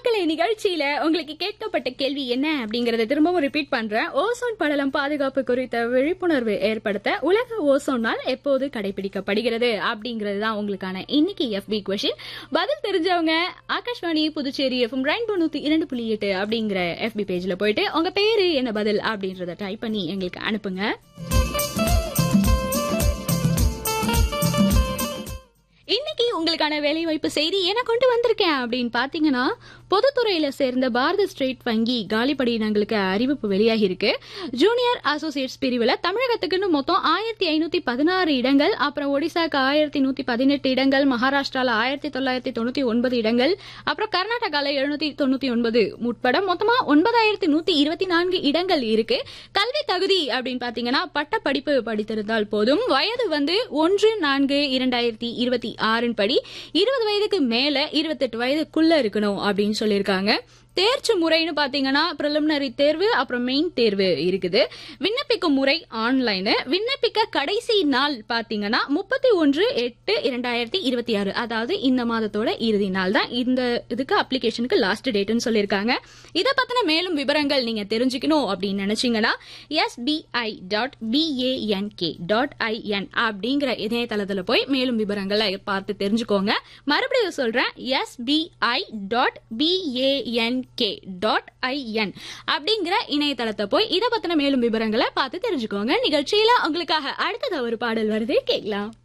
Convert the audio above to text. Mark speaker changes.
Speaker 1: மக்களே நிகழ்ச்சியில உங்களுக்கு கேட்கப்பட்ட கேள்வி என்ன அப்படிங்கறத திரும்பவும் ரிப்பீட் பண்றேன் ஓசோன் படலம் பாதுகாப்பு குறித்த விழிப்புணர்வு ஏற்படுத்த உலக ஓசோன் நாள் எப்போது கடைபிடிக்கப்படுகிறது அப்படிங்கிறது தான் உங்களுக்கான இன்னைக்கு எஃபி கொஷின் பதில் தெரிஞ்சவங்க ஆகாஷ்வாணி புதுச்சேரி எஃப்எம் ரெயின்போ நூத்தி இரண்டு புள்ளி எட்டு அப்படிங்கிற எஃபி பேஜ்ல போயிட்டு உங்க பேரு என்ன பதில் அப்படின்றத டைப் பண்ணி எங்களுக்கு அனுப்புங்க இன்னைக்கு உங்களுக்கான வேலைவாய்ப்பு செய்தி என்ன கொண்டு வந்திருக்கேன் அப்படின்னு பாத்தீங்கன்னா பொதுத்துறையில சேர்ந்த பாரத ஸ்டேட் வங்கி காலி பணியிடங்களுக்கு அறிவிப்பு வெளியாகி இருக்கு ஜூனியர் அசோசியேட்ஸ் பிரிவுல தமிழகத்துக்குன்னு மொத்தம் ஆயிரத்தி ஐநூத்தி பதினாறு இடங்கள் அப்புறம் ஒடிசாக்கு ஆயிரத்தி நூத்தி பதினெட்டு இடங்கள் மகாராஷ்டிரால ஆயிரத்தி தொள்ளாயிரத்தி தொண்ணூத்தி ஒன்பது இடங்கள் அப்புறம் கர்நாடகால எழுநூத்தி தொண்ணூத்தி ஒன்பது உட்பட மொத்தமா ஒன்பதாயிரத்தி நூத்தி இருபத்தி நான்கு இடங்கள் இருக்கு கல்வி தகுதி அப்படின்னு பாத்தீங்கன்னா பட்ட படிப்பு படித்திருந்தால் போதும் வயது வந்து ஒன்று நான்கு இரண்டாயிரத்தி இருபத்தி ஆறின் படி இருபது வயதுக்கு மேல இருபத்தெட்டு வயதுக்குள்ள இருக்கணும் அப்படின்னு சொல்லியிருக்காங்க தேர்ச்சி முறைன்னு பாத்தீங்கன்னா பிரிலிமினரி தேர்வு அப்புறம் மெயின் தேர்வு இருக்குது விண்ணப்பிக்கும் முறை ஆன்லைன் விண்ணப்பிக்க கடைசி நாள் பாத்தீங்கன்னா முப்பத்தி ஒன்று எட்டு இரண்டாயிரத்தி இருபத்தி ஆறு அதாவது இந்த மாதத்தோட இறுதி நாள் தான் இந்த இதுக்கு அப்ளிகேஷனுக்கு லாஸ்ட் டேட்னு சொல்லியிருக்காங்க இதை பத்தின மேலும் விவரங்கள் நீங்க தெரிஞ்சுக்கணும் அப்படின்னு நினைச்சீங்கன்னா SBI dot B A N K dot I N அப்படிங்கிற இணையதளத்துல போய் மேலும் விவரங்களை பார்த்து தெரிஞ்சுக்கோங்க மறுபடியும் சொல்றேன் SBI dot B A N K dot I N அப்படிங்கிற இணையதளத்தை போய் இதை பத்தின மேலும் விவரங்களை பார்த்து தெரிஞ்சுக்கோங்க நிகழ்ச்சியில உங்களுக்காக அடுத்தது ஒரு பாடல் வருது கேட்கலாம்